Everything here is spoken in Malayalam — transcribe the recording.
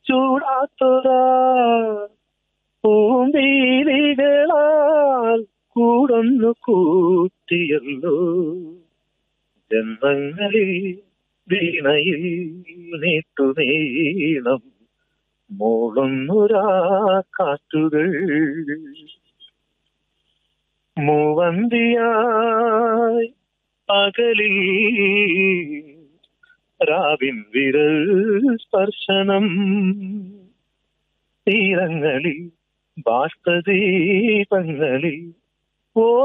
ചൂടാത്തൊരാ പൂന്തീലികളാൽ കൂടൊന്നു കൂട്ടിയല്ലോ ജന്മങ്ങളിൽ വീണയിൽ നീട്ടുനീളം മൂളുന്നൊരാ കാറ്റുകൾ മൂവന്തിയായി പകലിൽ രാവിൻ വിരൽ സ്പർശനം തീരങ്ങളിൽ ബാഷ്പദീപങ്ങളിൽ ഓ